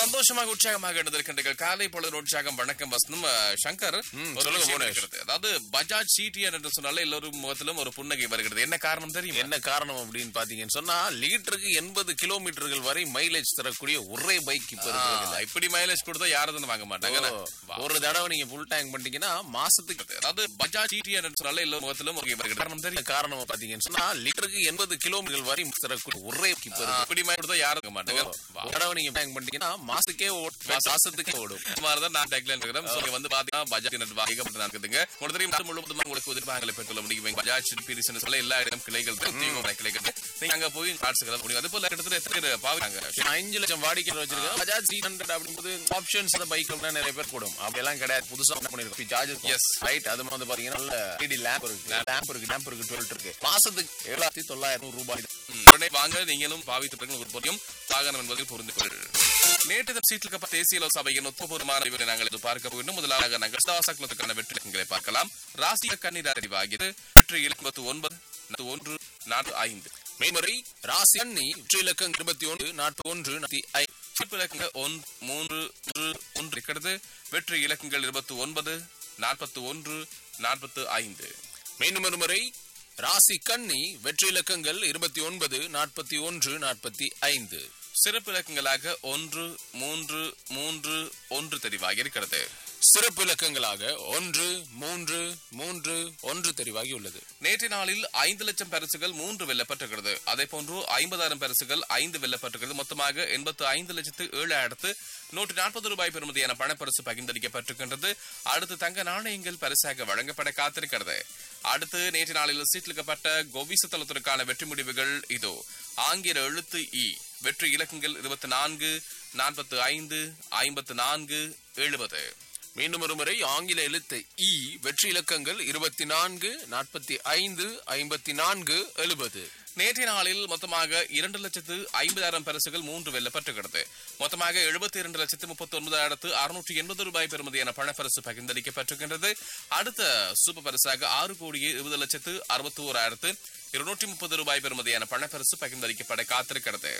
சந்தோஷமாக உற்சாகமாக இருந்திருக்கின்றீர்கள் காலை பொழுது உற்சாகம் வணக்கம் வசனம் அஹ், சங்கர் ம், ஒரு சொல்லுங்க விஷயம் புவனேஷ். இருக்கிறது. அதாவது பஜாஜ் சிடிஎன் என்று சொன்னாலே எல்லோரும் முகத்திலும் ஒரு புன்னகை வருகிறது என்ன காரணம் தெரியும் என்ன காரணம் அப்படின்னு பாத்தீங்கன்னு சொன்னா லிட்டருக்கு எண்பது கிலோமீட்டர்கள் வரை மைலேஜ் தரக்கூடிய ஒரே பைக் இப்ப இருக்கிறது இப்படி மைலேஜ் கொடுத்தா யாரும் வாங்க மாட்டாங்க என்ன? வா. ஒரு தடவை நீங்க ஃபுல் டேங்க் பண்ணிட்டீங்கன்னா மாசத்துக்கு அதாவது பஜாஜ் சிடிஎன் என்று சொன்னாலே எல்லோரும் முகத்திலும் ஒரு வருகிறது காரணம் என்ன தெரியும் காரணம் பாத்தீங்கன்னு சொன்னா லிட்டருக்கு எண்பது கிலோமீட்டர் வரை தரக்கூடிய ஒரே bike இப்ப இருக்கு. இப்படி மைலேஜ் கொடுத்தா யாரும் வாங்க மாட்டாங்க வா. ஒரு தடவை நீங்க டேங்க் பண்ணிட்டீங்கன்னா மாசத்துக்கே ஓடும் மாசத்துக்கே ஓடும் இந்த மாதிரிதான் நான் டேக்லைன் இருக்கிறேன் So, இங்க வந்து பாத்தீங்கன்னா பஜாஜ் நெட் வாங்கப்பட்டு நடக்குதுங்க உங்களுக்கு தெரியும் நாடு முழுவதும் உங்களுக்கு உதிர்பாகங்களை பெற்றுள்ள முடியும் பஜாஜ் பீரிஸ் சொல்ல எல்லா இடம் கிளைகள் இருக்கு. உத்தியோகமான கிளைகள் இருக்கு. நீங்க அங்க போய் கார்ட்ஸ் முடியும் அது போல கிட்டத்தட்ட எத்தனை பேர் பாவிக்கிறாங்க நான் அஞ்சு லட்சம் வாடிக்கையாளர் வச்சிருக்கேன் பஜாஜ் த்ரீ ஹண்ட்ரட் அப்படின்றது ஆப்ஷன்ஸ் அந்த பைக் நிறைய பேர் போடும் அப்படி எல்லாம் கிடையாது புதுசா என்ன பண்ணிருக்கோம் சார்ஜஸ் Yes. ரைட் அது வந்து பாத்தீங்கன்னா நல்ல எல்இடி லேம்ப் இருக்கு லேம்ப் இருக்கு லேம்ப் இருக்கு டுவெல் இருக்கு மாசத்துக்கு ஏழாயிரத்தி தொள்ளாயிரம் ரூபாய் ம். உடனே வாங்க நீங்களும் பாவித்து ஒரு பொருளும் வாகனம் என்பதை புரிந்து கொள்ளுங்கள் நேற்று தினம் சீட்டில் கப்ப தேசிய லோசபையின் உத்தபூர்வமான அறிவுரை நாங்கள் இது பார்க்க வேண்டும் முதலாக நாங்கள் தாசக்லத்துக்கான வெற்றி இலக்கங்களை பார்க்கலாம் ராசிய கண்ணீர் அறிவாகியது வெற்றி இலக்கத்து ஒன்பது நாற்பத்தி ஒன்று நான்கு ஐந்து மெய்மறை ராசி அண்ணி வெற்றி இலக்கம் இருபத்தி ஒன்று நாற்பத்தி ஒன்று நாற்பத்தி ஐந்து சிறப்பு இலக்கங்கள் ஒன் மூன்று ஒன்று ஒன்று இருக்கிறது வெற்றி இலக்கங்கள் இருபத்தி ஒன்பது நாற்பத்தி ஒன்று நாற்பத்து ஐந்து மீண்டும் ஒரு முறை ராசி கன்னி வெற்றி இலக்கங்கள் இருபத்தி ஒன்பது நாற்பத்தி ஒன்று நாற்பத்தி ஐந்து சிறப்பு இலக்கங்களாக ஒன்று மூன்று மூன்று ஒன்று தெரிவாகி இருக்கிறது சிறப்பு இலக்கங்களாக ஒன்று மூன்று மூன்று ஒன்று தெரிவாகி உள்ளது நேற்று நாளில் ஐந்து லட்சம் பரிசுகள் மூன்று வெல்லப்பட்டிருக்கிறது அதே போன்று ஐம்பதாயிரம் பரிசுகள் ஐந்து வெல்லப்பட்டிருக்கிறது மொத்தமாக எண்பத்து ஐந்து லட்சத்து ஏழாயிரத்து நூற்றி நாற்பது ரூபாய் பெறுமதியான பணப்பரிசு பகிர்ந்தளிக்கப்பட்டிருக்கின்றது அடுத்து தங்க நாணயங்கள் பரிசாக வழங்கப்பட காத்திருக்கிறது அடுத்து நேற்று நாளில் சீட்டிலிக்கப்பட்ட கோவிச தளத்திற்கான வெற்றி முடிவுகள் இதோ ஆங்கில எழுத்து இ வெற்றி இலக்கங்கள் இருபத்தி நான்கு நாற்பத்து ஐந்து ஐம்பத்து நான்கு எழுபது மீண்டும் ஒரு முறை ஆங்கில எழுத்து இ வெற்றி இலக்கங்கள் இருபத்தி நான்கு நாற்பத்தி ஐந்து ஐம்பத்தி நான்கு எழுபது நேற்றைய நாளில் மொத்தமாக இரண்டு லட்சத்து ஐம்பதாயிரம் பரிசுகள் மூன்று வெல்லப்பட்டிருக்கிறது மொத்தமாக எழுபத்தி இரண்டு லட்சத்து முப்பத்தி ஒன்பதாயிரத்து அறுநூற்றி எண்பது ரூபாய் பெறுமதியான பணப்பரிசு பகிர்ந்தளிக்கப்பட்டிருக்கின்றது அடுத்த சூப்பர் பரிசாக ஆறு கோடியே இருபது லட்சத்து அறுபத்தி ஓராயிரத்து இருநூற்றி முப்பது ரூபாய் பெறுமதியான பணப்பரிசு பகிர்ந்தளிக்கப்பட காத்திருக்கிறது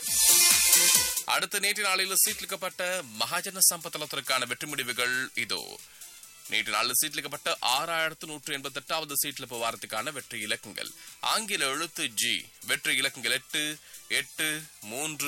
அடுத்த நேற்று நாளில் சீட்லிக்கப்பட்ட மகாஜன சம்பத்தலத்திற்கான வெற்றி முடிவுகள் இதோ நேற்று நாளில் சீட்லிக்கப்பட்ட ஆறாயிரத்து நூற்று எண்பத்தி எட்டாவது சீட்ல வாரத்துக்கான வெற்றி இலக்கங்கள் ஆங்கில எழுத்து ஜி வெற்றி இலக்கங்கள் எட்டு எட்டு மூன்று